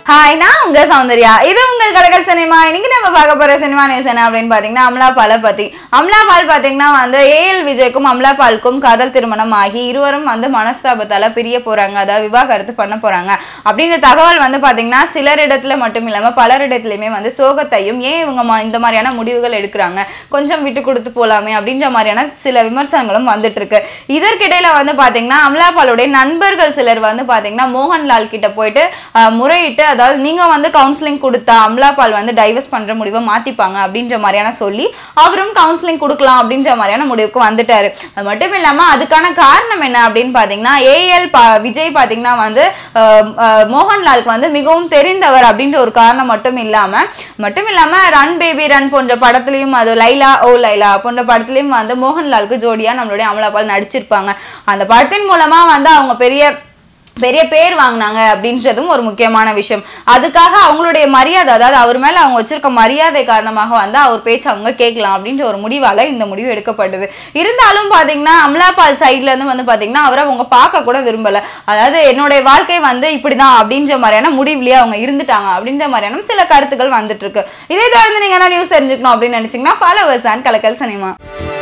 hi நான் உங்க சௌந்தர்யா இது உங்கள் கலக்கல் சினிமா இன்னைக்கு நம்ம பார்க்க போற சினிமா நியூஸ் என்ன அப்படின்னு பாத்தீங்கன்னா அமலா பாலை பத்தி அமலா பால் பாத்தீங்கன்னா வந்து ஏஎல் விஜய்க்கும் அமலா பாலுக்கும் காதல் திருமணம் ஆகி இருவரும் வந்து மனஸ்தாபத்தால பிரிய போறாங்க அதாவது விவாகரத்து பண்ண போறாங்க அப்படிங்கிற தகவல் வந்து பாத்தீங்கன்னா சிலரிடத்துல மட்டும் இல்லாம பலரிடத்துலயுமே வந்து சோகத்தையும் ஏன் இவங்க ம- இந்த மாதிரியான முடிவுகள் எடுக்கிறாங்க கொஞ்சம் விட்டு கொடுத்து போலாமே அப்படின்ற மாதிரியான சில விமர்சனங்களும் வந்துட்டு இருக்கு இதற்கிடையில வந்து பாத்தீங்கன்னா அமலா பாலுடைய நண்பர்கள் சிலர் வந்து பாத்தீங்கன்னா மோகன்லால் கிட்ட போயிட்டு அஹ், முறையிட்டு அதாவது நீங்க வந்து கவுன்சிலிங் கொடுத்தா அமலா பால் வந்து டைவர்ஸ் பண்ற முடிவை மாத்திப்பாங்க அப்படின்ற மாதிரியான சொல்லி அவரும் கவுன்சிலிங் கொடுக்கலாம் அப்படின்ற மாதிரியான முடிவுக்கு வந்துட்டாரு அது மட்டும் இல்லாம அதுக்கான காரணம் என்ன அப்படின்னு பாத்தீங்கன்னா ஏஎல் விஜய் பாத்தீங்கன்னா வந்து அஹ், அஹ், மோகன்லாலுக்கு வந்து மிகவும் தெரிந்தவர் அப்படின்ற ஒரு காரணம் மட்டும் இல்லாம மட்டும் இல்லாம ரன் பேபி ரன் போன்ற படத்துலயும் அது லைலா ஓ லைலா போன்ற படத்துலயும் வந்து மோகன்லாலுக்கு ஜோடியா நம்மளுடைய அமலா பால் நடிச்சிருப்பாங்க அந்த படத்தின் மூலமா வந்து அவங்க பெரிய பெரிய பேர் வாங்கினாங்க அப்படின்றதும் ஒரு முக்கியமான விஷயம் அதுக்காக அவங்களுடைய மரியாதை அதாவது அவர் மேல அவங்க வச்சிருக்க மரியாதை காரணமாக வந்து அவர் பேச்சு அவங்க கேட்கலாம் அப்படின்ற ஒரு முடிவால இந்த முடிவு எடுக்கப்பட்டது இருந்தாலும் பாத்தீங்கன்னா அமலாபால் சைட்ல இருந்து வந்து பாத்தீங்கன்னா அவரை அவங்க பார்க்க கூட விரும்பல அதாவது என்னுடைய வாழ்க்கை வந்து இப்படிதான் அப்படின்ற மாதிரியான முடிவுலயே அவங்க இருந்துட்டாங்க அப்படின்ற மாதிரியான சில கருத்துக்கள் வந்துட்டு இருக்கு இதே தொடர்ந்து நீங்க என்ன நியூஸ் தெரிஞ்சுக்கணும் அப்படின்னு நினைச்சீங்கன்னா ஃபாலோவர்ஸ் அண்ட் கலக்கல் சினிமா